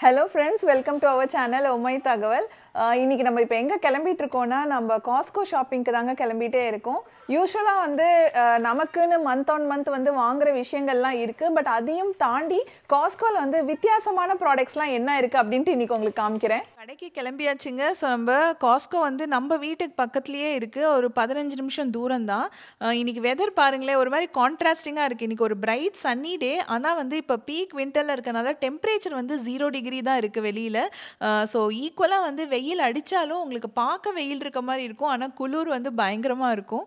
Hello friends welcome to our channel ஒமை தகவல் அஹ் இன்னைக்கு நம்ம இப்போ எங்கே கிளம்பிட்டு இருக்கோம்னா நம்ம காஸ்கோ ஷாப்பிங்க்கு தாங்க கிளம்பிட்டே இருக்கோம் யூஸ்வலாக வந்து அஹ், நமக்குன்னு மந்த் ஆன் மந்த் வந்து வாங்குற விஷயங்கள்லாம் இருக்குது பட் அதையும் தாண்டி காஸ்கோவில் வந்து வித்தியாசமான ப்ராடக்ட்ஸ்லாம் என்ன இருக்குது அப்படின்ட்டு இன்னைக்கு உங்களுக்கு காமிக்கிறேன் கடைக்கு கிளம்பியாச்சுங்க ஸோ நம்ம காஸ்கோ வந்து நம்ம வீட்டுக்கு பக்கத்துலேயே இருக்குது ஒரு பதினஞ்சு நிமிஷம் தூரம் தான் இன்னைக்கு வெதர் பாருங்களேன் ஒரு மாதிரி கான்ட்ராஸ்டிங்காக இருக்குது இன்னைக்கு ஒரு பிரைட் சன்னி டே ஆனால் வந்து இப்போ பீக் விண்டரில் இருக்கனால டெம்பரேச்சர் வந்து ஜீரோ டிகிரி தான் இருக்குது வெளியில் ஸோ ஈக்குவலாக வந்து வெயில் அடித்தாலும் உங்களுக்கு பார்க்க வெயில் இருக்க மாதிரி இருக்கும் ஆனால் குளிர் வந்து பயங்கரமாக இருக்கும்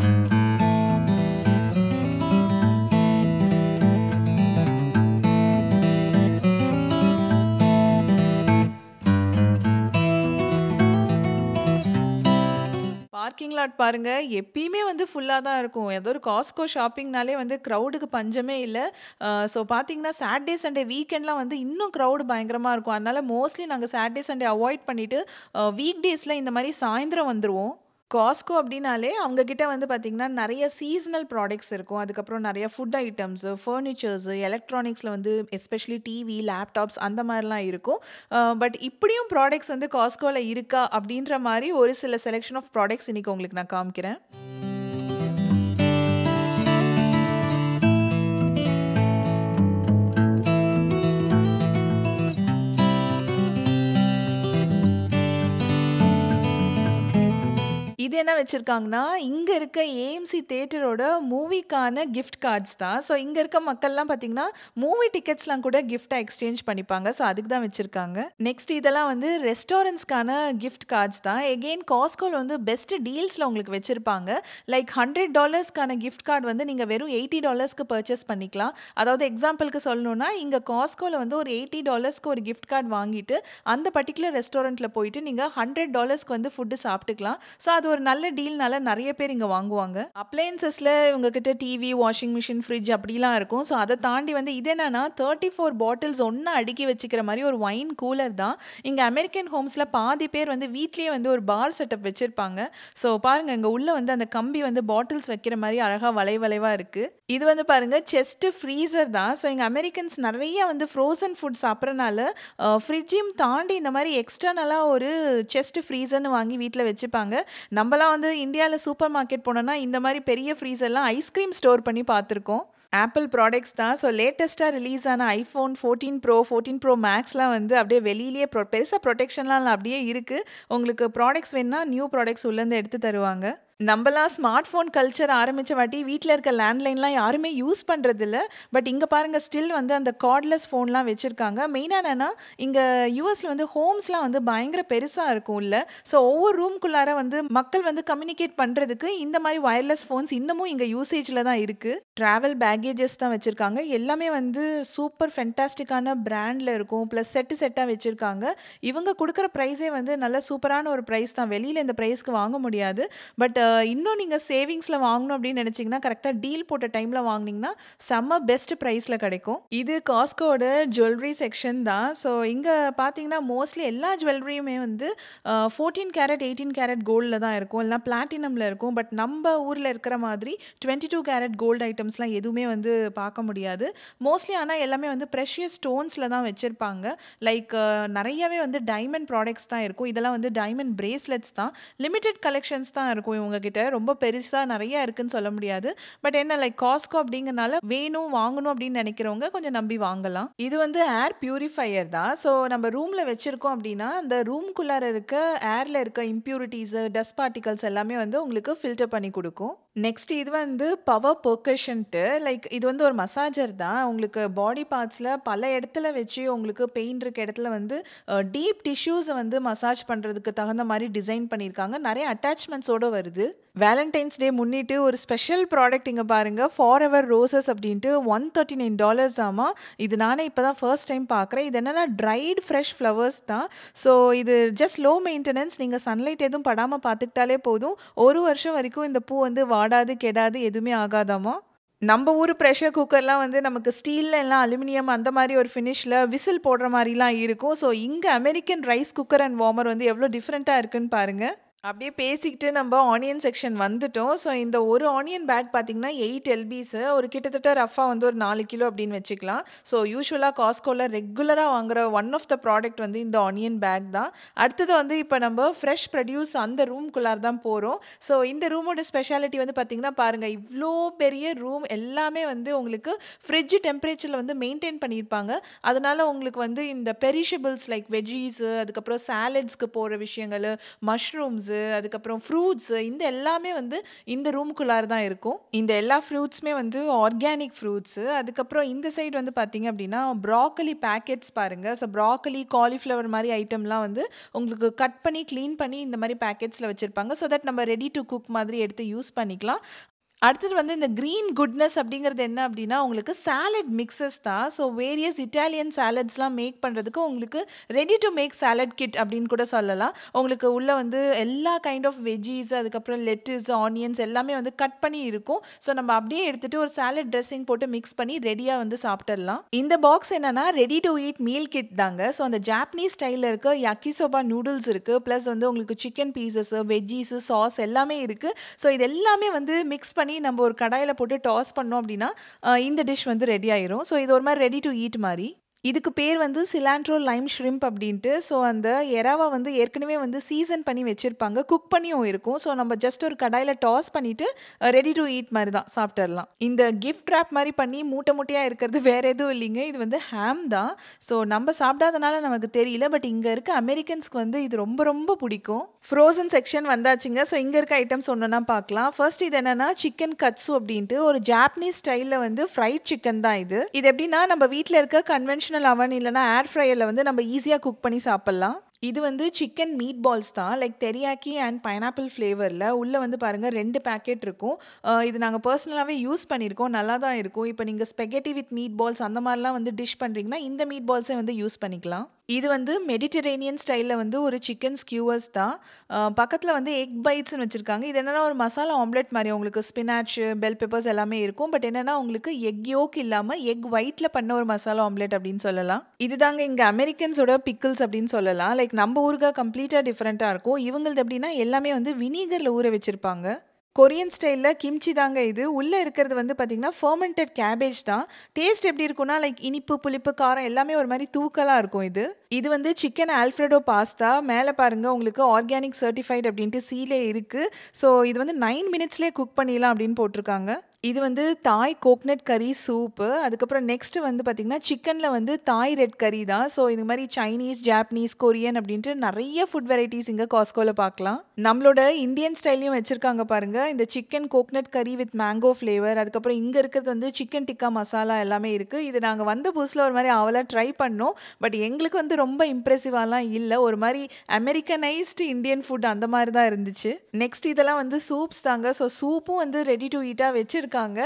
பார்க்கிங் லாட் பாருங்க எப்பயுமே வந்து ஃபுல்லாக தான் இருக்கும் ஏதோ ஒரு காஸ்கோ ஷாப்பிங்னாலே வந்து க்ரௌடுக்கு பஞ்சமே இல்லை ஸோ பார்த்தீங்கன்னா சாட்டர்டே சண்டே வீக்கெண்ட்லாம் வந்து இன்னும் க்ரௌடு பயங்கரமாக இருக்கும் அதனால மோஸ்ட்லி நாங்கள் சாட்டர்டே சண்டே அவாய்ட் பண்ணிவிட்டு வீக் டேஸில் இந்த மாதிரி சாயந்தரம் வந்துடுவோம் காஸ்கோ அப்படின்னாலே அவங்கக்கிட்ட வந்து பார்த்திங்கன்னா நிறைய சீசனல் ப்ராடக்ட்ஸ் இருக்கும் அதுக்கப்புறம் நிறைய ஃபுட் ஐட்டம்ஸு ஃபர்னிச்சர்ஸு எலக்ட்ரானிக்ஸில் வந்து எஸ்பெஷலி டிவி லேப்டாப்ஸ் அந்த மாதிரிலாம் இருக்கும் பட் இப்படியும் ப்ராடக்ட்ஸ் வந்து காஸ்கோவில் இருக்கா அப்படின்ற மாதிரி ஒரு சில செலெக்ஷன் ஆஃப் ப்ராடக்ட்ஸ் இன்றைக்கி உங்களுக்கு நான் காமிக்கிறேன் இது என்ன வச்சுருக்காங்கன்னா இங்கே இருக்க ஏஎம்சி தேட்டரோட மூவிக்கான கிஃப்ட் கார்ட்ஸ் தான் ஸோ இங்கே இருக்க மக்கள்லாம் பார்த்தீங்கன்னா மூவி டிக்கெட்ஸ்லாம் கூட கிஃப்டாக எக்ஸ்சேஞ்ச் பண்ணிப்பாங்க ஸோ அதுக்கு தான் வச்சுருக்காங்க நெக்ஸ்ட் இதெல்லாம் வந்து ரெஸ்டாரண்ட்ஸ்க்கான கிஃப்ட் கார்ட்ஸ் தான் எகெயின் காஸ்கோவில் வந்து பெஸ்ட் டீல்ஸில் உங்களுக்கு வச்சுருப்பாங்க லைக் ஹண்ட்ரட் டாலர்ஸ்க்கான கிஃப்ட் கார்டு வந்து நீங்கள் வெறும் எயிட்டி டாலர்ஸ்க்கு பர்ச்சேஸ் பண்ணிக்கலாம் அதாவது எக்ஸாம்பிளுக்கு சொல்லணும்னா இங்கே காஸ்கோவில் வந்து ஒரு எயிட்டி டாலர்ஸ்க்கு ஒரு கிஃப்ட் கார்டு வாங்கிட்டு அந்த பர்டிகுலர் ரெஸ்டாரண்ட்டில் போயிட்டு நீங்கள் ஹண்ட்ரட் டாலர்ஸ்க்கு வந்து ஃபுட்டு சாப்பிட்டுக்கலாம் ஸோ அது ஒரு நல்ல டீல்னால நிறைய பேர் இங்கே வாங்குவாங்க அப்ளையன்சஸில் இவங்ககிட்ட டிவி வாஷிங் மிஷின் ஃப்ரிட்ஜ் அப்படிலாம் இருக்கும் ஸோ அதை தாண்டி வந்து இது என்னன்னா தேர்ட்டி ஃபோர் பாட்டில்ஸ் ஒன்றா அடுக்கி வச்சுக்கிற மாதிரி ஒரு ஒயின் கூலர் தான் இங்கே அமெரிக்கன் ஹோம்ஸில் பாதி பேர் வந்து வீட்லேயே வந்து ஒரு பார் செட்டப் வச்சுருப்பாங்க ஸோ பாருங்கள் இங்கே உள்ளே வந்து அந்த கம்பி வந்து பாட்டில்ஸ் வைக்கிற மாதிரி அழகாக வளை வளைவாக இருக்குது இது வந்து பாருங்கள் செஸ்ட்டு ஃப்ரீசர் தான் ஸோ இங்கே அமெரிக்கன்ஸ் நிறைய வந்து ஃப்ரோசன் ஃபுட் சாப்பிட்றனால ஃப்ரிட்ஜையும் தாண்டி இந்த மாதிரி எக்ஸ்டர்னலாக ஒரு செஸ்ட் ஃப்ரீசர்னு வாங்கி வீட்டில் வச்சுப்பாங்க நம்மலாம் வந்து இந்தியாவில் சூப்பர் மார்க்கெட் போனோன்னா இந்த மாதிரி பெரிய ஃப்ரீசர்லாம் ஐஸ்கிரீம் ஸ்டோர் பண்ணி பார்த்துருக்கோம் ஆப்பிள் ப்ராடக்ட்ஸ் தான் ஸோ லேட்டஸ்ட்டாக ரிலீஸ் ஆன iPhone fourteen pro fourteen pro மேக்ஸ்லாம் வந்து அப்படியே வெளியிலேயே ப்ரொ பெருசாக ப்ரொடெக்ஷன்லாம் அப்படியே இருக்குது உங்களுக்கு ப்ராடக்ட்ஸ் வேணுன்னா நியூ ப்ராடக்ட்ஸ் உள்ளேருந்து எடுத்து தருவாங்க நம்மலாம் ஸ்மார்ட் ஃபோன் கல்ச்சர் ஆரம்பித்த வாட்டி வீட்டில் இருக்க லேண்ட்லைன்லாம் யாருமே யூஸ் பண்ணுறதில்ல பட் இங்கே பாருங்கள் ஸ்டில் வந்து அந்த கார்ட்லெஸ் ஃபோன்லாம் வச்சுருக்காங்க மெயினாக என்னென்னா இங்கே யூஎஸில் வந்து ஹோம்ஸ்லாம் வந்து பயங்கர பெருசாக இருக்கும் இல்லை ஸோ ஒவ்வொரு ரூம்குள்ளார வந்து மக்கள் வந்து கம்யூனிகேட் பண்ணுறதுக்கு இந்த மாதிரி வயர்லெஸ் ஃபோன்ஸ் இன்னமும் இங்கே யூசேஜில் தான் இருக்குது ட்ராவல் பேக்கேஜஸ் தான் வச்சுருக்காங்க எல்லாமே வந்து சூப்பர் ஃபென்டாஸ்டிக்கான பிராண்டில் இருக்கும் ப்ளஸ் செட்டு செட்டாக வச்சுருக்காங்க இவங்க கொடுக்குற ப்ரைஸே வந்து நல்ல சூப்பரான ஒரு ப்ரைஸ் தான் வெளியில் இந்த ப்ரைஸ்க்கு வாங்க முடியாது பட் இன்னும் நீங்கள் சேவிங்ஸில் வாங்கணும் அப்படின்னு நினச்சிங்கன்னா கரெக்டாக டீல் போட்ட டைமில் வாங்கினீங்கன்னா செம்ம பெஸ்ட் ப்ரைஸில் கிடைக்கும் இது காஸ்கோட ஜுவல்லரி செக்ஷன் தான் ஸோ இங்கே பார்த்தீங்கன்னா மோஸ்ட்லி எல்லா ஜுவல்லரியுமே வந்து ஃபோர்டீன் கேரட் எயிட்டீன் கேரட் கோல்டில் தான் இருக்கும் இல்லைனா பிளாட்டினமில் இருக்கும் பட் நம்ம ஊரில் இருக்கிற மாதிரி டுவெண்ட்டி டூ கேரட் கோல்டு ஐட்டம்ஸ்லாம் எதுவுமே வந்து பார்க்க முடியாது மோஸ்ட்லி ஆனால் எல்லாமே வந்து ப்ரெஷியஸ் ஸ்டோன்ஸில் தான் வச்சுருப்பாங்க லைக் நிறையவே வந்து டைமண்ட் ப்ராடக்ட்ஸ் தான் இருக்கும் இதெல்லாம் வந்து டைமண்ட் பிரேஸ்லெட்ஸ் தான் லிமிடெட் கலெக்ஷன்ஸ் தான் இருக்கும் இவங்க கிட்ட ரொம்ப பெருசாக நிறைய இருக்குன்னு சொல்ல முடியாது பட் என்ன லைக் காஸ்கோ அப்படிங்கறனால வேணும் வாங்கணும் அப்படின்னு நினைக்கிறவங்க கொஞ்சம் நம்பி வாங்கலாம் இது வந்து ஏர் பியூரிஃபையர் தான் ஸோ நம்ம ரூமில் வச்சுருக்கோம் அப்படின்னா அந்த ரூம்குள்ளார இருக்க ஏரில் இருக்க இம்ப்யூரிட்டிஸு டஸ்ட் பார்ட்டிகல்ஸ் எல்லாமே வந்து உங்களுக்கு ஃபில்டர் பண்ணி கொடுக்கும் நெக்ஸ்ட் இது வந்து பவர் பொக்கஷன்ட்டு லைக் இது வந்து ஒரு மசாஜர் தான் உங்களுக்கு பாடி பார்ட்ஸில் பல இடத்துல வச்சு உங்களுக்கு பெயின் இருக்க இடத்துல வந்து டீப் டிஷ்யூஸை வந்து மசாஜ் பண்ணுறதுக்கு தகுந்த மாதிரி டிசைன் பண்ணியிருக்காங்க நிறைய அட்டாச்மெண்ட்ஸோடு வருது வேலண்டைன்ஸ் டே முன்னிட்டு ஒரு ஸ்பெஷல் ப்ராடக்ட் இங்கே பாருங்கள் ஃபார் எவர் ரோசஸ் அப்படின்ட்டு ஒன் தேர்ட்டி நைன் டாலர்ஸ் ஆமாம் இது நானே இப்போ தான் ஃபர்ஸ்ட் டைம் பார்க்குறேன் இது என்னென்னா ட்ரைட் ஃப்ரெஷ் ஃப்ளவர்ஸ் தான் ஸோ இது ஜஸ்ட் லோ மெயின்டெனன்ஸ் நீங்கள் சன்லைட் எதுவும் படாமல் பார்த்துக்கிட்டாலே போதும் ஒரு வருஷம் வரைக்கும் இந்த பூ வந்து வாடாது கெடாது எதுவுமே ஆகாதாமா நம்ம ஊர் ப்ரெஷர் குக்கர்லாம் வந்து நமக்கு ஸ்டீலில் எல்லாம் அலுமினியம் அந்த மாதிரி ஒரு ஃபினிஷில் விசில் போடுற மாதிரிலாம் இருக்கும் ஸோ இங்கே American rice cooker and warmer வந்து எவ்வளோ டிஃப்ரெண்ட்டாக இருக்குன்னு பாருங்கள் அப்படியே பேசிக்கிட்டு நம்ம ஆனியன் செக்ஷன் வந்துட்டோம். ஸோ இந்த ஒரு ஆனியன் பேக் பார்த்தீங்கன்னா, 8 எல்பிஸு ஒரு கிட்டத்தட்ட ரஃப்பா வந்து ஒரு 4 கிலோ அப்படின்னு வச்சுக்கலாம். ஸோ யூசுவலா Costcoல ரெகுலரா வாங்குற ஒன் ஆஃப் த ப்ராடக்ட் வந்து இந்த ஆனியன் பேக் தான். அடுத்தது வந்து இப்ப நம்ம ஃப்ரெஷ் ப்ரொடியூஸ் அந்த ரூம்குள்ளார தான் போறோம். ஸோ இந்த ரூமோட ஸ்பெஷாலிட்டி வந்து பார்த்தீங்கன்னா, பாருங்க இவ்ளோ பெரிய ரூம் எல்லாமே வந்து உங்களுக்கு ஃப்ரிட்ஜ் டெம்பரேச்சர்ல வந்து மெயின்டெயின் பண்ணியிருப்பாங்க. அதனால உங்களுக்கு வந்து இந்த பெரிஷபிள்ஸ் லைக் வெஜ்ஜீஸு, அதுக்கப்புறம் சாலட்ஸ்க்கு போற விஷயங்களு, மஷ்ரூம்ஸு, அதுக்கப்புறம் ஃப்ரூட்ஸு இந்த எல்லாமே வந்து இந்த ரூம்குள்ளார தான் இருக்கும். இந்த எல்லா ஃப்ரூட்ஸுமே வந்து ஆர்கானிக் ஃப்ரூட்ஸு. அதுக்கப்புறம் இந்த சைடு வந்து பார்த்தீங்க அப்படின்னா, ப்ராக்கோலி பேக்கெட்ஸ் பாருங்க. ஸோ ப்ராக்கோலி, காலிஃப்ளவர் மாரி ஐட்டம்லாம் வந்து உங்களுக்கு கட் பண்ணி, கிளீன் பண்ணி இந்த மாரி பேக்கெட்ஸ்ல வச்சிருப்பாங்க. ஸோ தட் நம்ம ரெடி டூ குக் மாதிரி எடுத்து யூஸ் பண்ணிக்கலாம். அடுத்தது வந்து இந்த கிரீன் குட்னஸ் அப்படிங்கிறது என்ன அப்படின்னா, உங்களுக்கு சாலட் மிக்ஸஸ் தான். ஸோ வேரியஸ் இட்டாலியன் சாலட்ஸ்லாம் மேக் பண்றதுக்கு உங்களுக்கு ready to make salad kit அப்படின்னு கூட சொல்லலாம். உங்களுக்கு உள்ள வந்து எல்லா கைண்ட் ஆஃப் வெஜ்ஜீஸ், அதுக்கப்புறம் லெட்டிஸ், ஆனியன்ஸ் எல்லாமே வந்து கட் பண்ணி இருக்கும். ஸோ நம்ம அப்படியே எடுத்துட்டு ஒரு சாலட் ட்ரெஸ்ஸிங் போட்டு மிக்ஸ் பண்ணி ரெடியா வந்து சாப்பிட்டுறலாம். இந்த பாக்ஸ் என்னன்னா, ready to eat meal kit தாங்க. ஸோ அந்த ஜாப்பனீஸ் ஸ்டைல்ல இருக்க யாக்கிசோபா நூடுல்ஸ் இருக்கு. பிளஸ் வந்து உங்களுக்கு சிக்கன் பீஸஸு, வெஜ்ஜீஸு, சாஸ் எல்லாமே இருக்கு. ஸோ இது எல்லாமே வந்து மிக்ஸ் பண்ணி நம்ம ஒரு கடாயில போட்டு டாஸ் பண்ணோம் அப்படின்னா, அ இந்த டிஷ் வந்து ரெடி ஆயிரும். ஸோ இது ஒரு மாரி ரெடி டூ ஈட் மாரி. இதுக்கு பேர் வந்து சிலாண்ட்ரோ லைம் ஷ்ரிம்ப் அப்படின்ட்டு. ஸோ அந்த எறாவ வந்து ஏற்கனவே வந்து சீசன் பண்ணி வச்சிருப்பாங்க. குக் பண்ணியும் இருக்கும். ஸோ நம்ம ஜஸ்ட் ஒரு கடாயில டாஸ் பண்ணிட்டு ரெடி டூ ஈட் மாரி தான் சாப்பிட்டுறலாம். இந்த கிஃப்ட் ராப் மாரி பண்ணி மூட்டை மூட்டையா இருக்கிறது வேற எதுவும் இல்லைங்க. இது வந்து ஹாம் தான். ஸோ நம்ம சாப்பிடாதனால நமக்கு தெரியல. பட் இங்க இருக்க அமெரிக்கன்ஸ்க்கு வந்து இது ரொம்ப ரொம்ப பிடிக்கும். ஃப்ரோசன் செக்ஷன் வந்தாச்சுங்க. ஸோ இங்க இருக்க ஐட்டம்ஸ் ஒன்னொன்னா பார்க்கலாம். ஃபர்ஸ்ட் இது என்னன்னா, சிக்கன் கட்சு அப்படின்ட்டு ஒரு ஜாப்பனீஸ் ஸ்டைல்ல வந்து ஃப்ரைட் சிக்கன் தான் இது. இது எப்படின்னா, நம்ம வீட்ல இருக்க கன்வென்ஷனல் அவன் இல்லன்னா ஏர் ஃப்ரையர்ல வந்து நம்ம ஈஸியா குக் பண்ணி சாப்பிடலாம். இது வந்து சிக்கன் மீட் பால்ஸ் தான். லைக் தெரியாக்கி அண்ட் பைனாப்பிள் ஃப்ளேவர்ல. உள்ள வந்து பாருங்க 2 பேக்கெட் இருக்கும். அ இது நாங்க பெர்சனலாவே யூஸ் பண்ணியிருக்கோம். நல்லா தான் இருக்கும். இப்ப நீங்க ஸ்பெகட்டி வித் மீட் பால்ஸ் அந்த மாரிலாம் வந்து டிஷ் பண்றீங்கன்னா, இந்த மீட் பால்ஸே வந்து யூஸ் பண்ணிக்கலாம். இது வந்து மெடிட்டரேனியன் ஸ்டைல்ல வந்து ஒரு சிக்கன் ஸ்கியூவர்ஸ் தான். அ பக்கத்துல வந்து எக் பைட்ஸ்ன்னு வச்சிருக்காங்க. இது என்னன்னா ஒரு மசாலா ஆம்லெட் மாரி உங்களுக்கு ஸ்பினாச், பெல் பெப்பர்ஸ் எல்லாமே இருக்கும். பட் என்னன்னா, உங்களுக்கு எக் யோக் இல்லாம எக் ஒயிட்ல பண்ண ஒரு மசாலா ஆம்லெட் அப்படின்னு சொல்லலாம். இதுதாங்க இங்க அமெரிக்கன்ஸோட பிக்கிள்ஸ் அப்படின்னு சொல்லலாம். லைக் நம்ம ஊறுகாய் கம்ப்ளீட்டா டிஃபரெண்ட்டா இருக்கும். இவங்கள்து எப்படின்னா, எல்லாமே வந்து வினிகர்ல ஊற வச்சிருப்பாங்க. கொரியன் ஸ்டைல்ல கிம்ச்சி தாங்க இது. உள்ள இருக்கிறது வந்து பார்த்தீங்கன்னா, ஃபெர்மென்டட் கேபேஜ் தான். டேஸ்ட் எப்படி இருக்கும்னா, லைக் இனிப்பு, புளிப்பு, காரம் எல்லாமே ஒரு மாரி தூக்கலா இருக்கும் இது. இது வந்து சிக்கன் ஆல்ஃப்ரெடோ பாஸ்தா. மேல பாருங்க உங்களுக்கு ஆர்கானிக் சர்டிஃபைட் அப்படின்ட்டு சீலே இருக்கு. ஸோ இது வந்து 9 மினிட்ஸ்லயே குக் பண்ணிடலாம் அப்படின்னு போட்டிருக்காங்க. இது வந்து தாய் கோக்னட் கறி சூப்பு. அதுக்கப்புறம் நெக்ஸ்ட் வந்து பார்த்தீங்கன்னா, சிக்கன்ல வந்து தாய் ரெட் கறி தான். ஸோ இது மாரி சைனீஸ், ஜாப்பனீஸ், கொரியன் அப்படின்ட்டு நெறைய ஃபுட் வெரைட்டீஸ் இங்க Costcoல பார்க்கலாம். நம்மளோட இந்தியன் ஸ்டைல்லயும் வச்சிருக்காங்க பாருங்க. இந்த chicken coconut curry with mango flavour. அதுக்கப்புறம் இங்க இருக்கிறது வந்து சிக்கன் டிக்கா மசாலா எல்லாமே இருக்கு. இது நாங்க வந்த புதுசுல ஒரு மாரி ஆவலா ட்ரை பண்ணோம். பட் எங்களுக்கு வந்து ரொம்ப இம்ப்ரெசிவாலாம் இல்ல. ஒரு மாரி அமெரிக்கனைஸ்டு இந்தியன் ஃபுட் அந்த மாரி தான் இருந்துச்சு. நெக்ஸ்ட் இதெல்லாம் வந்து சூப்ஸ் தாங்க. ஸோ சூப்பும் வந்து ரெடி டூ ஈட்டா வச்சிருக்காங்க.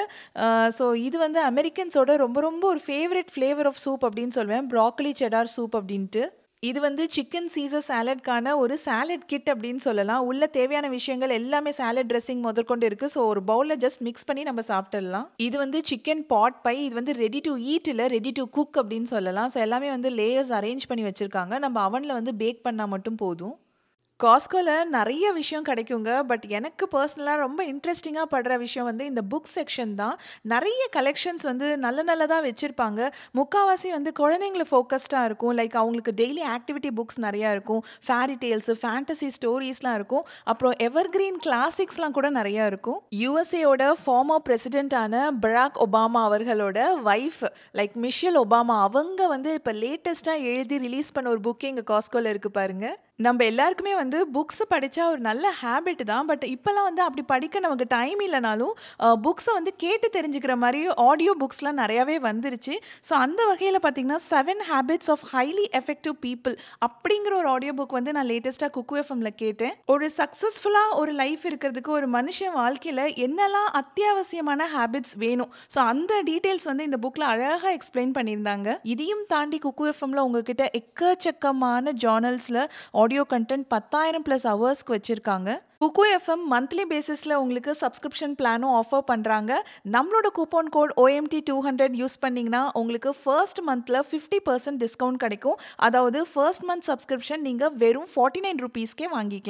அ ஸோ இது வந்து அமெரிக்கன்ஸோட ரொம்ப ரொம்ப ஒரு ஃபேவரைட் ஃப்ளேவர் ஆஃப் சூப் அப்படின்னு சொல்வேன். ப்ராக்கோலி செடார் சூப் அப்படின்ட்டு. இது வந்து சிக்கன் சீசர் சாலட்க்கான ஒரு சாலட் கிட் அப்படின்னு சொல்லலாம். உள்ள தேவையான விஷயங்கள் எல்லாமே சாலட் ட்ரெஸ்ஸிங் முதற்கொண்டு இருக்கு. ஸோ ஒரு பவுல்ல ஜஸ்ட் மிக்ஸ் பண்ணி நம்ம சாப்பிட்டுடலாம். இது வந்து சிக்கன் பாட் பை. இது வந்து ரெடி டூ ஈட் இல்ல ரெடி டூ குக் அப்படின்னு சொல்லலாம். ஸோ எல்லாமே வந்து லேயர்ஸ் அரேஞ்ச் பண்ணி வச்சிருக்காங்க. நம்ம அவன்ல வந்து பேக் பண்ணா மட்டும் போதும். Costcoல நெறைய விஷயம் கிடைக்குங்க. பட் எனக்கு பெர்சனலா ரொம்ப இன்ட்ரெஸ்டிங்கா படுற விஷயம் வந்து இந்த புக் செக்ஷன் தான். நெறைய கலெக்ஷன்ஸ் வந்து நல்ல நல்லதா வச்சிருப்பாங்க. முக்காவாசி வந்து குழந்தைங்கள ஃபோக்கஸ்டா இருக்கும். லைக் அவங்களுக்கு டெய்லி ஆக்டிவிட்டி புக்ஸ் நெறையா இருக்கும். ஃபேரி டேல்ஸ், ஃபேண்டசி ஸ்டோரீஸ்லாம் இருக்கும். அப்புறம் எவர்கிரீன் கிளாசிக்ஸ்லாம் கூட நெறையா இருக்கும். யுஎஸ்ஏயோட ஃபார்மர் பிரசிடென்ட்டான பராக் ஒபாமா அவர்களோட வைஃப் லைக் மிஷேல் ஒபாமா அவங்க வந்து இப்ப லேட்டஸ்ட்டா எழுதி ரிலீஸ் பண்ண ஒரு புக்கே இங்க Costcoல இருக்கு பாருங்க. நம்ப எல்லாருக்குமே வந்து புக்ஸ் படிச்சா ஒரு நல்ல ஹேபிட் தான். பட் இப்பலாம் வந்து அப்படி படிக்க நமக்கு டைம் இல்லனாலும், அ புக்ஸ வந்து கேட்டு தெரிஞ்சுக்கிற மாரி ஆடியோ புக்ஸ்லாம் நெறையாவே வந்துருச்சு. ஸோ அந்த வகையில பார்த்தீங்கன்னா, 7 habits of highly effective people அப்படிங்கிற ஒரு ஆடியோ புக் வந்து நான் லேட்டஸ்ட்டா குக்கு எஃப்எம்ல கேட்டேன். ஒரு சக்சஸ்ஃபுல்லா ஒரு லைஃப் இருக்கிறதுக்கு ஒரு மனுஷன் வாழ்க்கையில என்னலாம் அத்தியாவசியமான ஹேபிட்ஸ் வேணும். ஸோ அந்த டீட்டெயில்ஸ் வந்து இந்த புக்ல அழகா எக்ஸ்பிளைன் பண்ணியிருந்தாங்க. இதையும் தாண்டி குக்கு எஃப்எம்ல உங்ககிட்ட எக்கச்சக்கமான ஜர்னல்ஸ்ல ஆடியோ கன்டென்ட் 10,000 பிளஸ் ஹவர்ஸ்க்கு வச்சிருக்காங்க. குக்கு எஃப்எம் மந்த்லி பேசிஸ்ல உங்களுக்கு சப்ஸ்கிரிப்ஷன் பிளானும் ஆஃபர் பண்றாங்க. நம்மளோட கூப்பன் கோட் OMT200 யூஸ் பண்ணீங்கன்னா, உங்களுக்கு ஃபர்ஸ்ட் மந்த்ல 50% டிஸ்கவுண்ட் கிடைக்கும். அதாவது ஃபர்ஸ்ட் மந்த் சப்ஸ்கிரிப்ஷன் நீங்க வெறும் 49 ரூபீஸ்க்கே வாங்கிக்கலாம்.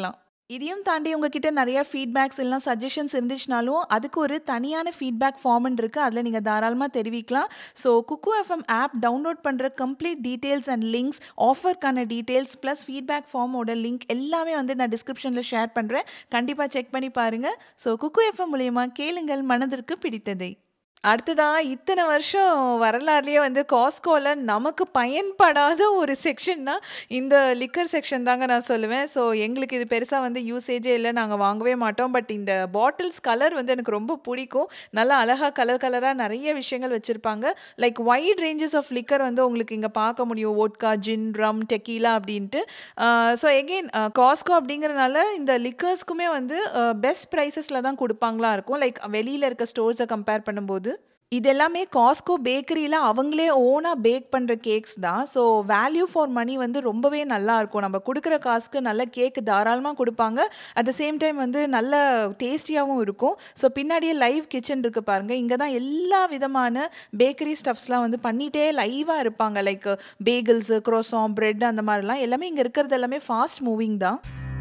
இதையும் தாண்டி உங்ககிட்ட நிறைய ஃபீட்பேக்ஸ் இல்லைனா சஜஷன்ஸ் இருந்துச்சுனாலும் அதுக்கு ஒரு தனியான ஃபீட்பேக் ஃபார்ம்னு இருக்குது அதில் நீங்கள் தாராளமாக தெரிவிக்கலாம் so Kuku FM app download பண்ணுற கம்ப்ளீட் டீட்டெயில்ஸ் அண்ட் லிங்க்ஸ் ஆஃபர்க்கான டீட்டெயில்ஸ் ப்ளஸ் ஃபீட்பேக் ஃபார்மோட லிங்க் எல்லாமே வந்து நான் டிஸ்கிரிப்ஷனில் ஷேர் பண்ணுறேன் கண்டிப்பாக செக் பண்ணி பாருங்கள் ஸோ குக்கு எஃப்எம் மூலயமா கேளுங்கள் மனதிற்கு பிடித்ததை அடுத்ததா இத்தனை வருஷம் வரலாறுலேயே வந்து காஸ்கோவில் நமக்கு பயன்படாத ஒரு செக்ஷன்னா இந்த லிக்கர் செக்ஷன் தாங்க நான் சொல்லுவேன் ஸோ எங்களுக்கு இது பெருசாக வந்து யூசேஜே இல்லை நாங்கள் வாங்கவே மாட்டோம் பட் இந்த பாட்டில்ஸ் கலர் வந்து எனக்கு ரொம்ப பிடிக்கும் நல்லா அழகாக கலர் கலராக நிறைய விஷயங்கள் வச்சுருப்பாங்க like wide ranges of liquor வந்து உங்களுக்கு இங்கே பார்க்க முடியும் ஓட்கா ஜின் ரம் டெக்கீலா அப்படின்ட்டு ஸோ எகெயின் காஸ்கோ அப்படிங்கிறனால இந்த லிக்கர்ஸ்க்குமே வந்து பெஸ்ட் ப்ரைஸஸில் தான் கொடுப்பாங்களா இருக்கும் லைக் வெளியில் இருக்க ஸ்டோர்ஸை கம்பேர் பண்ணும்போது இது எல்லாமே காஸ்கோ பேக்கரியில் அவங்களே ஓனாக பேக் பண்ணுற கேக்ஸ் தான் ஸோ வேல்யூ ஃபார் மணி வந்து ரொம்பவே நல்லா இருக்கும் நம்ம கொடுக்குற காசுக்கு நல்ல கேக் தாராளமாக கொடுப்பாங்க அட் த சேம் டைம் வந்து நல்ல டேஸ்டியாகவும் இருக்கும் ஸோ பின்னாடியே லைவ் கிச்சன் இருக்குது பாருங்கள் இங்கே தான் எல்லா விதமான பேக்கரி ஸ்டஃப்ஸ்லாம் வந்து பண்ணிகிட்டே லைவாக இருப்பாங்க லைக் பேகிள்ஸு க்ரோசம் ப்ரெட் அந்த மாதிரிலாம் எல்லாமே இங்கே இருக்கிறது எல்லாமே ஃபாஸ்ட் மூவிங் தான்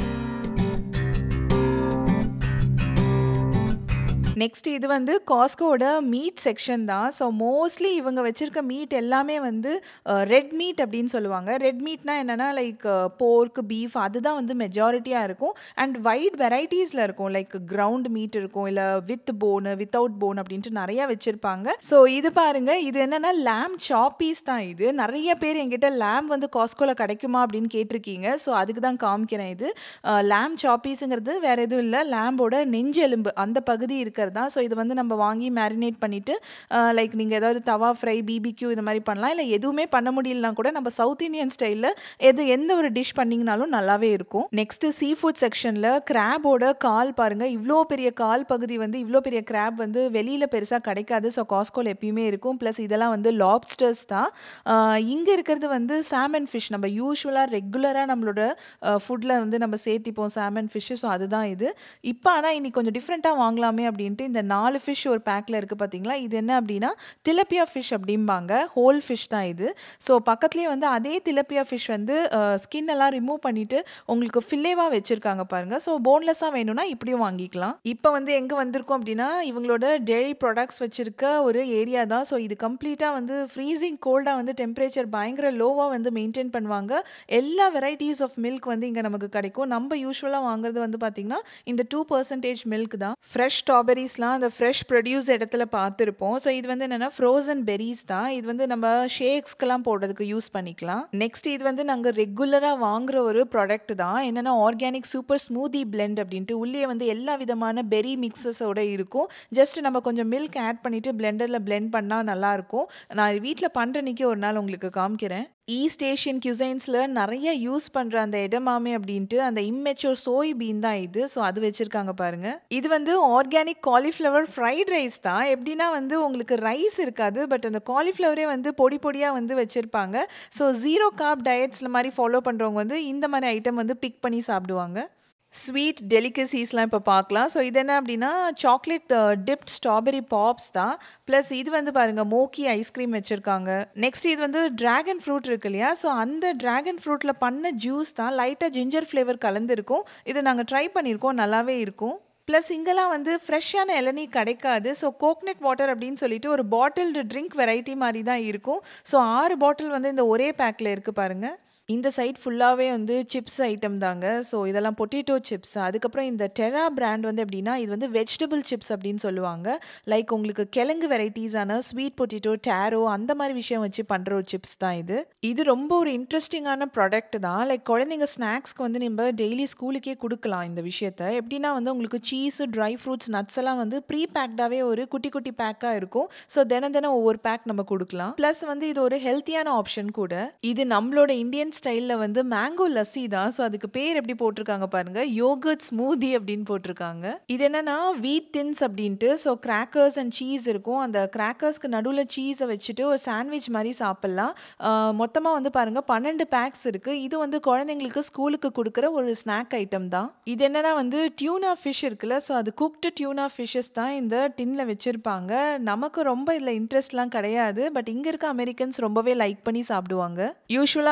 நெக்ஸ்ட் இது வந்து காஸ்கோட மீட் செக்ஷன் தான் ஸோ மோஸ்ட்லி இவங்க வச்சுருக்க மீட் எல்லாமே வந்து ரெட் மீட் அப்படின்னு சொல்லுவாங்க ரெட் மீட்னா என்னென்னா லைக் போர்க் பீஃப் அதுதான் வந்து மெஜாரிட்டியாக இருக்கும் அண்ட் வைட் வெரைட்டிஸில் இருக்கும் லைக் கிரவுண்ட் மீட் இருக்கும் இல்லை வித் போனு வித்தவுட் போன் அப்படின்ட்டு நிறையா வச்சுருப்பாங்க ஸோ இது பாருங்கள் இது என்னென்னா லேம் சாப்பீஸ் தான் இது நிறைய பேர் எங்கிட்ட லேம் வந்து காஸ்கோவில் கிடைக்குமா அப்படின்னு கேட்டிருக்கீங்க ஸோ அதுக்கு தான் காமிக்கிறேன் இது லேம் சாப்பீஸுங்கிறது வேறு எதுவும் இல்லை லேம்போட நெஞ்செலும்பு அந்த பகுதி இருக்கிறது தான் ஸோ இது வந்து நம்ம வாங்கி மேரினேட் பண்ணிவிட்டு லைக் நீங்கள் ஏதாவது தவா ஃப்ரை பிபிக்யூ இது மாதிரி பண்ணலாம் இல்லை எதுவுமே பண்ண முடியலனா கூட நம்ம சவுத் இந்தியன் ஸ்டைலில் எது எந்த ஒரு டிஷ் பண்ணிங்கனாலும் நல்லாவே இருக்கும் நெக்ஸ்ட்டு சீ ஃபுட் செக்ஷனில் கிராபோட கால் பாருங்கள் இவ்வளோ பெரிய கால் பகுதி வந்து இவ்வளோ பெரிய கிராப் வந்து வெளியில் பெருசாக கிடைக்காது ஸோ காஸ்கோல் எப்பயுமே இருக்கும் ப்ளஸ் இதெல்லாம் வந்து லாப்ஸ்டர்ஸ் தான் இங்கே இருக்கிறது வந்து சாமன் ஃபிஷ் நம்ம யூஸ்வலாக ரெகுலராக நம்மளோட ஃபுட்டில் வந்து நம்ம சேர்த்திப்போம் சாமன் ஃபிஷ்ஷு ஸோ அதுதான் இது இப்போ ஆனால் இன்னைக்கு கொஞ்சம் டிஃப்ரெண்ட்டாக வாங்கலாமே அப்படின்ட்டு இந்த நாலு ஃபிஷ் ஒரு பேக்கில் இருக்குது பார்த்தீங்களா இது என்ன அப்படின்னா திலப்பியா ஃபிஷ் அப்படிம்பாங்க ஹோல் ஃபிஷ் தான் இது ஸோ பக்கத்துலேயே வந்து அதே திலப்பியா ஃபிஷ் வந்து ஸ்கின் எல்லாம் ரிமூவ் பண்ணிவிட்டு உங்களுக்கு ஃபில்லேவாக வச்சுருக்காங்க பாருங்கள் ஸோ போன்லெஸ்ஸாக வேணும்னா இப்படியும் வாங்கிக்கலாம் இப்போ வந்து எங்கே வந்திருக்கோம் அப்படின்னா இவங்களோட டெய்ரி ப்ராடக்ட்ஸ் வச்சுருக்க ஒரு ஏரியா தான் ஸோ இது கம்ப்ளீட்டாக வந்து ஃப்ரீசிங் கோல்டாக வந்து டெம்பரேச்சர் பயங்கர லோவாக வந்து மெயின்டைன் பண்ணுவாங்க எல்லா வெரைட்டிஸ் ஆஃப் மில்க் வந்து இங்கே நமக்கு கிடைக்கும் நம்ம யூஸ்வலாக வாங்குறது வந்து பார்த்திங்கன்னா இந்த டூ பர்சன்டேஜ் மில்க் தான் ஃப்ரெஷ் ஸ்ட்ராபெரிஸ்லாம் அந்த ஃப்ரெஷ் ப்ரொடியூஸ் இடத்துல பார்த்துருப்போம் ஸோ இது வந்து என்னென்னா ஃப்ரோசன் பெரிஸ் தான் இது வந்து நம்ம ஷேக்ஸ்க்கெல்லாம் போடுறதுக்கு யூஸ் பண்ணிக்கலாம் நெக்ஸ்ட் இது வந்து நாங்கள் ரெகுலராக வாங்குற ஒரு ப்ராடக்ட் தான் என்னென்னா ஆர்கானிக் சூப்பர் ஸ்மூதி பிளெண்ட் அப்படின்ட்டு உள்ளே வந்து எல்லா விதமான பெரி மிக்சஸோட இருக்கும் ஜஸ்ட் நம்ம கொஞ்சம் மில்க் ஆட் பண்ணிவிட்டு பிளெண்டரில் பிளெண்ட் பண்ணால் நல்லாயிருக்கும் நான் வீட்டில் பண்ணுறனிக்கே ஒரு நாள் உங்களுக்கு காமிக்கிறேன் ஈஸ்ட் ஏஷியன் கியூசைன்ஸில் நிறைய யூஸ் பண்ணுற அந்த இடமாமே அப்படின்ட்டு அந்த இம்மெச்சோர் சோய் பீன் தான் இது ஸோ அது வச்சுருக்காங்க பாருங்க இது வந்து ஆர்கானிக் காலிஃப்ளவர் ஃப்ரைட் ரைஸ் தான் எப்படின்னா வந்து உங்களுக்கு ரைஸ் இருக்காது பட் அந்த காலிஃப்ளவரே வந்து பொடி பொடியாக வந்து வச்சுருப்பாங்க ஸோ ஜீரோ கார்ப் டயட்ஸில் மாதிரி ஃபாலோ பண்ணுறவங்க வந்து இந்த மாதிரி ஐட்டம் வந்து பிக் பண்ணி சாப்பிடுவாங்க ஸ்வீட் டெலிகசிஸ்லாம் இப்போ பார்க்கலாம் ஸோ இது என்ன அப்படின்னா சாக்லேட் டிப்ட் ஸ்ட்ராபெரி பாப்ஸ் தான் ப்ளஸ் இது வந்து பாருங்கள் மோக்கி ஐஸ்கிரீம் வச்சுருக்காங்க நெக்ஸ்ட் இது வந்து ட்ராகன் ஃப்ரூட் இருக்கு இல்லையா ஸோ அந்த ட்ராகன் ஃப்ரூட்டில் பண்ண ஜூஸ் தான் லைட்டாக ஜிஞ்சர் ஃப்ளேவர் கலந்துருக்கும் இது நாங்கள் ட்ரை பண்ணியிருக்கோம் நல்லாவே இருக்கும் ப்ளஸ் இங்கெல்லாம் வந்து ஃப்ரெஷ்ஷான இளநீ கிடைக்காது ஸோ கோக்னட் வாட்டர் அப்படின்னு சொல்லிட்டு ஒரு பாட்டில்டு ட்ரிங்க் வெரைட்டி மாதிரி தான் இருக்கும் ஸோ ஆறு பாட்டில் வந்து இந்த ஒரே பேக்கில் இருக்குது பாருங்கள் இந்த சைட் ஃபுல்லாகவே வந்து சிப்ஸ் ஐட்டம் தாங்க ஸோ இதெல்லாம் பொட்டேட்டோ சிப்ஸ் அதுக்கப்புறம் இந்த டெரா பிராண்ட் வந்து எப்படின்னா இது வந்து வெஜிடபிள் சிப்ஸ் அப்படின்னு சொல்லுவாங்க லைக் உங்களுக்கு கிழங்கு வெரைட்டிஸான ஸ்வீட் பொட்டேட்டோ டேரோ அந்த மாதிரி விஷயம் வச்சு பண்ணுற ஒரு சிப்ஸ் தான் இது இது ரொம்ப ஒரு இன்ட்ரெஸ்டிங்கான ப்ராடக்ட் தான் லைக் குழந்தைங்க ஸ்நாக்ஸ்க்கு வந்து நம்ம டெய்லி ஸ்கூலுக்கே கொடுக்கலாம் இந்த விஷயத்த எப்படின்னா வந்து உங்களுக்கு சீஸ் ட்ரை ஃப்ரூட்ஸ் நட்ஸ் எல்லாம் வந்து ப்ரீ பேக்டாகவே ஒரு குட்டி குட்டி பேக்காக இருக்கும் ஸோ தினம் தினம் ஒவ்வொரு பேக் நம்ம கொடுக்கலாம் ப்ளஸ் வந்து இது ஒரு ஹெல்த்தியான ஆப்ஷன் கூட இது நம்மளோட இந்தியன் ஸ்டைலில் வந்து மேங்கோ லஸ்ஸி தான் ஸோ அதுக்கு பேர் எப்படி போட்டிருக்காங்க பாருங்க யோகர்ட் ஸ்மூதி அப்படின்னு போட்டிருக்காங்க இது என்னன்னா வீட் தின்ஸ் அப்படின்ட்டு ஸோ கிராக்கர்ஸ் அண்ட் சீஸ் இருக்கும் அந்த கிராக்கர்ஸ்க்கு நடுவில் சீஸை வச்சுட்டு ஒரு சாண்ட்விச் மாதிரி சாப்பிட்லாம் மொத்தமாக வந்து பாருங்க பன்னெண்டு பேக்ஸ் இருக்குது இது வந்து குழந்தைங்களுக்கு ஸ்கூலுக்கு கொடுக்குற ஒரு ஸ்நாக் ஐட்டம் தான் இது என்னன்னா வந்து டியூனா ஃபிஷ் இருக்குல்ல ஸோ அது குக்டு டியூனா ஃபிஷ்ஷஸ் தான் இந்த டின்ல வச்சுருப்பாங்க நமக்கு ரொம்ப இதில் இன்ட்ரெஸ்ட்லாம் கிடையாது பட் இங்கே இருக்க அமெரிக்கன்ஸ் ரொம்பவே லைக் பண்ணி சாப்பிடுவாங்க யூஸ்வலாக வந்து ஸ்டோர்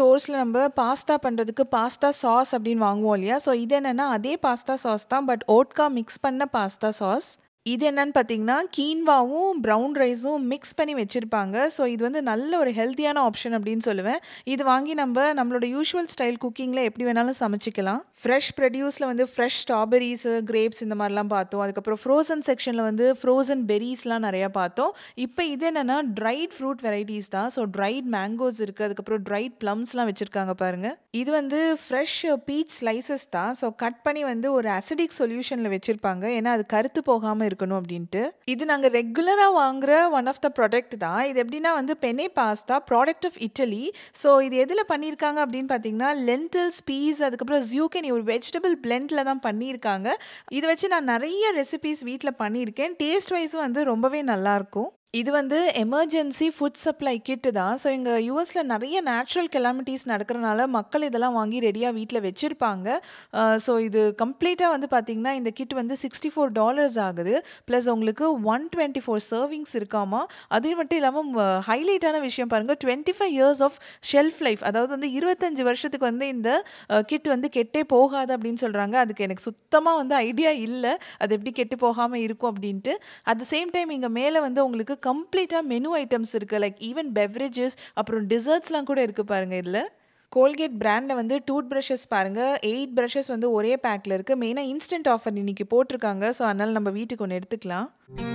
ஸ்டோர்ஸில் நம்ம பாஸ்தா பண்ணுறதுக்கு பாஸ்தா சாஸ் அப்படின்னு வாங்குவோம் இல்லையா ஸோ இது என்னென்னா அதே பாஸ்தா சாஸ் தான் பட் ஓட்கா மிக்ஸ் பண்ண பாஸ்தா சாஸ் இது என்னன்னு பார்த்தீங்கன்னா கீன்வாவும் ப்ரௌன் ரைஸும் மிக்ஸ் பண்ணி வச்சுருப்பாங்க ஸோ இது வந்து நல்ல ஒரு ஹெல்த்தியான ஆப்ஷன் அப்படின்னு சொல்லுவேன் இது வாங்கி நம்ம நம்மளோட யூஷுவல் ஸ்டைல் குக்கிங்கில் எப்படி வேணாலும் சமைச்சிக்கலாம் ஃப்ரெஷ் ப்ரொடியூஸில் வந்து ஃப்ரெஷ் ஸ்ட்ராபெரிஸு கிரேப்ஸ் இந்த மாதிரிலாம் பார்த்தோம் அதுக்கப்புறம் ஃப்ரோசன் செக்ஷனில் வந்து ஃப்ரோசன் பெரிஸ்லாம் நிறையா பார்த்தோம் இப்போ இது என்னென்னா ட்ரைட் ஃப்ரூட் வெரைட்டிஸ் தான் ஸோ ட்ரைட் மேங்கோஸ் இருக்குது அதுக்கப்புறம் ட்ரைட் ப்ளம்ஸ்லாம் வச்சுருக்காங்க பாருங்கள் இது வந்து ஃப்ரெஷ் பீச் ஸ்லைசஸ் தான் ஸோ கட் பண்ணி வந்து ஒரு அசிடிக் சொல்யூஷனில் வச்சுருப்பாங்க ஏன்னா அது கருத்து போகாமல் இருக்கணும் அப்படின்ட்டு இது நாங்கள் ரெகுலராக வாங்குற ஒன் ஆஃப் த ப்ராடக்ட் தான் இது எப்படின்னா வந்து penne pasta product of Italy so இது எதில் பண்ணியிருக்காங்க அப்படின்னு பார்த்தீங்கன்னா லென்டில்ஸ் பீஸ் அதுக்கப்புறம் ஜியூக்கனி ஒரு வெஜிடபிள் பிளெண்டில் தான் பண்ணியிருக்காங்க இதை வச்சு நான் நிறைய ரெசிபீஸ் வீட்டில் பண்ணியிருக்கேன் டேஸ்ட் வைஸும் வந்து ரொம்பவே நல்லாயிருக்கும் இது வந்து எமர்ஜென்சி ஃபுட் சப்ளை கிட்டு தான் ஸோ இங்கே யூஎஸில் நிறைய நேச்சுரல் கெலாமிட்டிஸ் நடக்கிறனால மக்கள் இதெல்லாம் வாங்கி ரெடியாக வீட்டில் வச்சுருப்பாங்க ஸோ இது கம்ப்ளீட்டாக வந்து பார்த்திங்கன்னா இந்த கிட் வந்து சிக்ஸ்டி ஃபோர் டாலர்ஸ் ஆகுது ப்ளஸ் உங்களுக்கு ஒன் டுவெண்ட்டி ஃபோர் சர்விங்ஸ் இருக்காமா அது மட்டும் இல்லாமல் ஹைலைட்டான விஷயம் பாருங்கள் twenty five years of shelf life அதாவது வந்து இருபத்தஞ்சு வருஷத்துக்கு வந்து இந்த கிட் வந்து கெட்டே போகாது அப்படின்னு சொல்கிறாங்க அதுக்கு எனக்கு சுத்தமாக வந்து ஐடியா இல்லை அது எப்படி கெட்டு போகாமல் இருக்கும் அப்படின்ட்டு அட் த சேம் டைம் இங்கே மேலே வந்து உங்களுக்கு கம்ப்ளீட்டாக மெனு ஐட்டம்ஸ் இருக்குது லைக் ஈவன் பெவரேஜஸ் அப்புறம் டிசர்ட்ஸ்லாம் கூட இருக்குது பாருங்கள் இதில் கோல்கேட் பிராண்டில் வந்து டூத் ப்ரஷஸ் பாருங்கள் எயிட் ப்ரஷஸ் வந்து ஒரே பேக்கில் இருக்குது மெயினாக இன்ஸ்டன்ட் ஆஃபர் இன்றைக்கி போட்டிருக்காங்க ஸோ அதனால் நம்ம வீட்டுக்கு ஒன்று எடுத்துக்கலாம்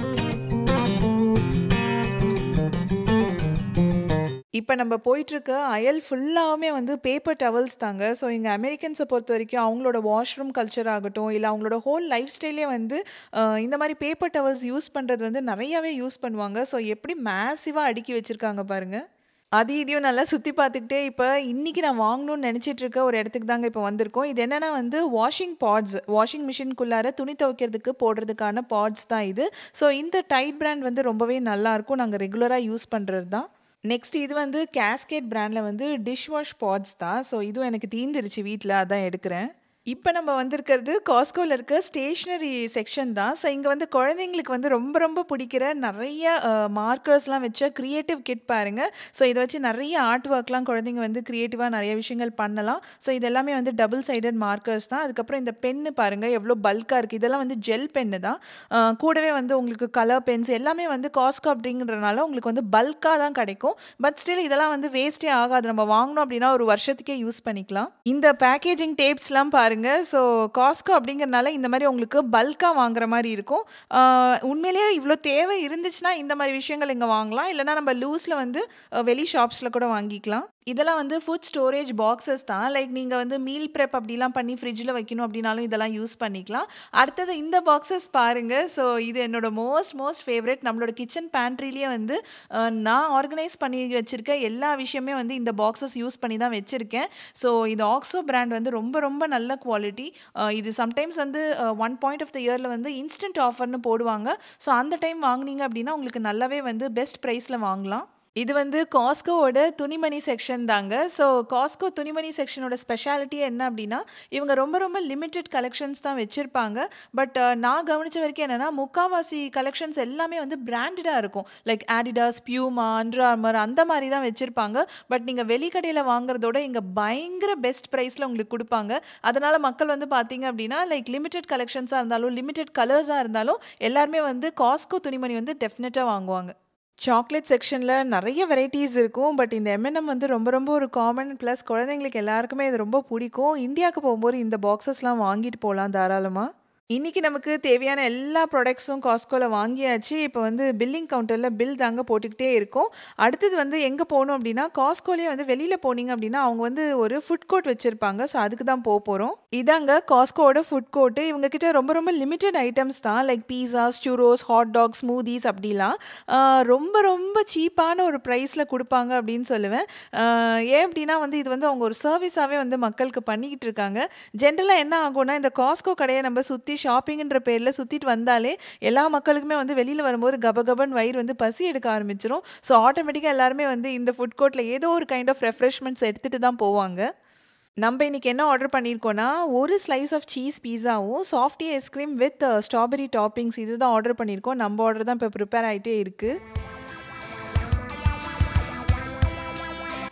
இப்போ நம்ம போயிட்டுருக்க அயல் ஃபுல்லாகவுமே வந்து பேப்பர் டவல்ஸ் தாங்க ஸோ இங்கே அமெரிக்கன்ஸை பொறுத்த வரைக்கும் அவங்களோட வாஷ்ரூம் கல்ச்சர் ஆகட்டும் இல்லை அவங்களோட ஹோல் லைஃப் ஸ்டைலே வந்து இந்த மாதிரி பேப்பர் டவல்ஸ் யூஸ் பண்ணுறது வந்து நிறையாவே யூஸ் பண்ணுவாங்க ஸோ எப்படி மேசிவாக அடுக்கி வச்சுருக்காங்க பாருங்கள் அது இதையும் நல்லா சுற்றி பார்த்துக்கிட்டே இப்போ இன்றைக்கி நான் வாங்கணும்னு நினச்சிட்டு இருக்க ஒரு இடத்துக்கு தாங்க இப்போ வந்திருக்கோம் இது என்னென்னா வந்து வாஷிங் பாட்ஸ் வாஷிங் மிஷின்குள்ளார துணி துவைக்கிறதுக்கு போடுறதுக்கான பாட்ஸ் தான் இது ஸோ இந்த டைட் பிராண்ட் வந்து ரொம்பவே நல்லாயிருக்கும் நாங்கள் ரெகுலராக யூஸ் பண்ணுறது தான் நெக்ஸ்ட் இது வந்து கேஸ்கேட் பிராண்டில் வந்து டிஷ் வாஷ் பாட்ஸ் தான் ஸோ இதுவும் எனக்கு தீந்துருச்சு வீட்டில் அதான் எடுக்கிறேன் இப்போ நம்ம வந்திருக்கிறது காஸ்கோவில் இருக்க ஸ்டேஷ்னரி செக்ஷன் தான் ஸோ இங்கே வந்து குழந்தைங்களுக்கு வந்து ரொம்ப ரொம்ப பிடிக்கிற நிறைய மார்க்கர்ஸ்லாம் வச்ச க்ரியேட்டிவ் கிட் பாருங்கள் ஸோ இதை வச்சு நிறைய ஆர்ட் ஒர்க்லாம் குழந்தைங்க வந்து க்ரியேட்டிவாக நிறைய விஷயங்கள் பண்ணலாம் ஸோ இது எல்லாமே வந்து டபுள் சைடட் மார்க்கர்ஸ் தான் அதுக்கப்புறம் இந்த பென்னு பாருங்கள் எவ்வளோ பல்காக இருக்குது இதெல்லாம் வந்து ஜெல் பென்னு தான் கூடவே வந்து உங்களுக்கு கலர் பென்ஸ் எல்லாமே வந்து காஸ்கோ அப்படிங்கிறனால உங்களுக்கு வந்து பல்காக தான் கிடைக்கும் பட் ஸ்டில் இதெல்லாம் வந்து வேஸ்ட்டே ஆகாது நம்ம வாங்கினோம் அப்படின்னா ஒரு வருஷத்துக்கே யூஸ் பண்ணிக்கலாம் இந்த பேக்கேஜிங் டேப்ஸ்லாம் பாருங்கள் ஸோ காஸ்கோ அப்படிங்கிறனால இந்த மாதிரி உங்களுக்கு பல்காக வாங்குற மாதிரி இருக்கும் உண்மையிலேயே இவ்வளோ தேவை இருந்துச்சுன்னா இந்த மாதிரி விஷயங்கள் இங்கே வாங்கலாம் இல்லைனா நம்ம லூஸில் வந்து வெளி ஷாப்ஸில் கூட வாங்கிக்கலாம் இதெல்லாம் வந்து ஃபுட் ஸ்டோரேஜ் பாக்ஸஸ் தான் லைக் நீங்கள் வந்து மீல் ப்ரெப் அப்படிலாம் பண்ணி ஃப்ரிட்ஜில் வைக்கணும் அப்படின்னாலும் இதெல்லாம் யூஸ் பண்ணிக்கலாம் அடுத்தது இந்த பாக்ஸஸ் பாருங்கள் ஸோ இது என்னோட மோஸ்ட் மோஸ்ட் ஃபேவரட் நம்மளோட கிச்சன் பேண்ட்ரிலேயே வந்து நான் ஆர்கனைஸ் பண்ணி வச்சுருக்க எல்லா விஷயமே வந்து இந்த பாக்ஸஸ் யூஸ் பண்ணி தான் வச்சுருக்கேன் ஸோ இது ஆக்ஸோ பிராண்ட் வந்து ரொம்ப ரொம்ப நல்ல குவாலிட்டி இது சம்டைம்ஸ் வந்து ஒன் பாயிண்ட் ஆஃப் த இயரில் வந்து இன்ஸ்டன்ட் ஆஃபர்னு போடுவாங்க ஸோ அந்த டைம் வாங்கினீங்க அப்படின்னா உங்களுக்கு நல்லாவே வந்து பெஸ்ட் ப்ரைஸில் வாங்கலாம் இது வந்து காஸ்கோவோட துணிமணி செக்ஷன் தாங்க ஸோ காஸ்கோ துணிமணி செக்ஷனோட ஸ்பெஷாலிட்டியே என்ன அப்படின்னா இவங்க ரொம்ப ரொம்ப லிமிட்டெட் கலெக்ஷன்ஸ் தான் வச்சுருப்பாங்க பட் நான் கவனித்த வரைக்கும் என்னென்னா முக்காவாசி கலெக்ஷன்ஸ் எல்லாமே வந்து பிராண்டடாக இருக்கும் like Adidas Puma Under Armour அந்த மாதிரி தான் வச்சுருப்பாங்க பட் நீங்கள் வெளிக்கடையில் வாங்குறதோட இங்கே பயங்கர பெஸ்ட் ப்ரைஸில் உங்களுக்கு கொடுப்பாங்க அதனால் மக்கள் வந்து பார்த்தீங்க அப்படின்னா லைக் லிமிடெட் கலெக்ஷன்ஸாக இருந்தாலும் லிமிடெட் கலர்ஸாக இருந்தாலும் எல்லாருமே வந்து காஸ்கோ துணிமணி வந்து டெஃபினட்டாக வாங்குவாங்க சாக்லேட் செக்ஷனில் நிறைய வெரைட்டிஸ் இருக்கும் பட் இந்த எம்என்எம் வந்து ரொம்ப ரொம்ப ஒரு காமன் ப்ளஸ் குழந்தைங்களுக்கு எல்லாருக்குமே இது ரொம்ப பிடிக்கும் இந்தியாவுக்கு போகும்போது இந்த பாக்ஸஸ்லாம் வாங்கிட்டு போகலாம் தாராளமாக இன்றைக்கி நமக்கு தேவையான எல்லா ப்ராடக்ட்ஸும் காஸ்கோவில் வாங்கியாச்சு இப்போ வந்து பில்லிங் கவுண்டரில் பில் தாங்க போட்டுக்கிட்டே இருக்கோம் அடுத்தது வந்து எங்கே போகணும் அப்படின்னா காஸ்கோலேயே வந்து வெளியில் போனீங்க அப்படின்னா அவங்க வந்து ஒரு ஃபுட் கோர்ட் வச்சுருப்பாங்க ஸோ அதுக்கு தான் போக போகிறோம் இதாங்க காஸ்கோவோட ஃபுட் கோர்ட்டு இவங்கக்கிட்ட ரொம்ப ரொம்ப லிமிட்டட் ஐட்டம்ஸ் தான் like pizzas churros hot dogs smoothies அப்படிலாம் ரொம்ப ரொம்ப சீப்பான ஒரு ப்ரைஸில் கொடுப்பாங்க அப்படின்னு சொல்லுவேன் ஏன் அப்படின்னா வந்து இது வந்து அவங்க ஒரு சர்வீஸாகவே வந்து மக்களுக்கு பண்ணிக்கிட்டு இருக்காங்க ஜென்ரலாக என்ன ஆகும்னா இந்த காஸ்கோ கடையை நம்ம சுற்றி ஷாப்பிங்ன்ற பேரில் சுற்றிட்டு வந்தாலே எல்லா மக்களுக்குமே வந்து வெளியில் வரும்போது கபகபன் வயிறு வந்து பசி எடுக்க ஆரம்பிச்சிரும் ஸோ ஆட்டோமேட்டிக்காக எல்லாருமே வந்து இந்த ஃபுட் கோர்ட்டில் ஏதோ ஒரு கைண்ட் ஆஃப் ரெஃப்ரெஷ்மெண்ட்ஸ் எடுத்துகிட்டு தான் போவாங்க நம்ம இன்றைக்கி என்ன ஆர்டர் பண்ணியிருக்கோன்னா ஒரு ஸ்லைஸ் ஆஃப் சீஸ் பீஸாவும் softy ice cream with strawberry toppings இது தான் ஆர்டர் பண்ணியிருக்கோம் நம்ம ஆர்டர் தான் இப்போ ப்ரிப்பேர் ஆகிட்டே இருக்குது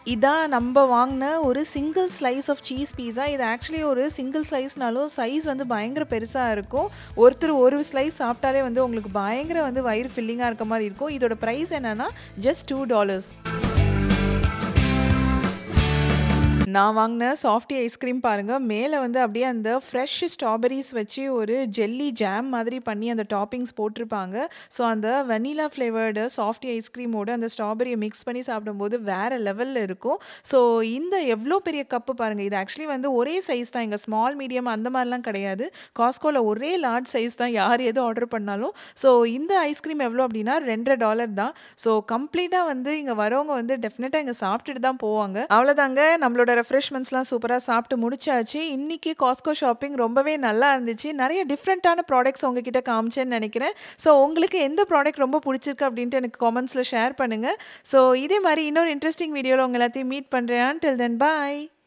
இதான் நம்ம வாங்கின ஒரு single slice of cheese pizza இது ஆக்சுவலி ஒரு சிங்கிள் ஸ்லைஸ்னாலும் சைஸ் வந்து பயங்கர பெருசாக இருக்கும் ஒருத்தர் ஒரு ஸ்லைஸ் சாப்பிட்டாலே வந்து உங்களுக்கு பயங்கர வந்து வயிறு ஃபில்லிங்காக இருக்க மாதிரி இருக்கும் இதோட ப்ரைஸ் என்னன்னா ஜஸ்ட் டூ டாலர்ஸ் நான் வாங்கின சாஃப்டி ஐஸ்கிரீம் பாருங்கள் மேலே வந்து அப்படியே அந்த ஃப்ரெஷ் ஸ்ட்ராபெரிஸ் வச்சு ஒரு ஜெல்லி ஜாம் மாதிரி பண்ணி அந்த டாப்பிங்ஸ் போட்டிருப்பாங்க ஸோ அந்த வெனிலா ஃப்ளேவர்டு சாஃப்டி ஐஸ்கிரீமோட அந்த ஸ்ட்ராபெரியை மிக்ஸ் பண்ணி சாப்பிடும்போது வேறு லெவலில் இருக்கும் ஸோ இந்த எவ்வளோ பெரிய கப்பு பாருங்கள் இது ஆக்சுவலி வந்து ஒரே சைஸ் தான் இங்கே ஸ்மால் மீடியம் அந்த மாதிரிலாம் கிடையாது காஸ்கோவில் ஒரே லார்ஜ் சைஸ் தான் யார் எது ஆர்டர் பண்ணாலும் ஸோ இந்த ஐஸ்கிரீம் எவ்வளோ அப்படின்னா ரெண்டரை டாலர் தான் ஸோ கம்ப்ளீட்டாக வந்து இங்கே வரவங்க வந்து டெஃபினட்டாக இங்கே சாப்பிட்டுட்டு தான் போவாங்க அவ்வளோதாங்க நம்மளோட ரெஃப்ரெஷ்மெண்ட்ஸ்லாம் சூப்பராக சாப்பிட்டு முடிச்சாச்சு இன்னைக்கு காஸ்கோ ஷாப்பிங் ரொம்பவே நல்லா இருந்துச்சு நிறைய டிஃப்ரெண்ட்டான ப்ராடக்ட்ஸ் உங்ககிட்ட காமிச்சேன்னு நினைக்கிறேன் ஸோ உங்களுக்கு எந்த ப்ராடக்ட் ரொம்ப பிடிச்சிருக்கு அப்படின்ட்டு எனக்கு காமெண்ட்ஸில் ஷேர் பண்ணுங்கள் ஸோ இதே மாதிரி இன்னொரு இன்ட்ரெஸ்டிங் வீடியோவில் உங்க எல்லாத்தையும் மீட் பண்ணுறேன் டில் தென் பாய்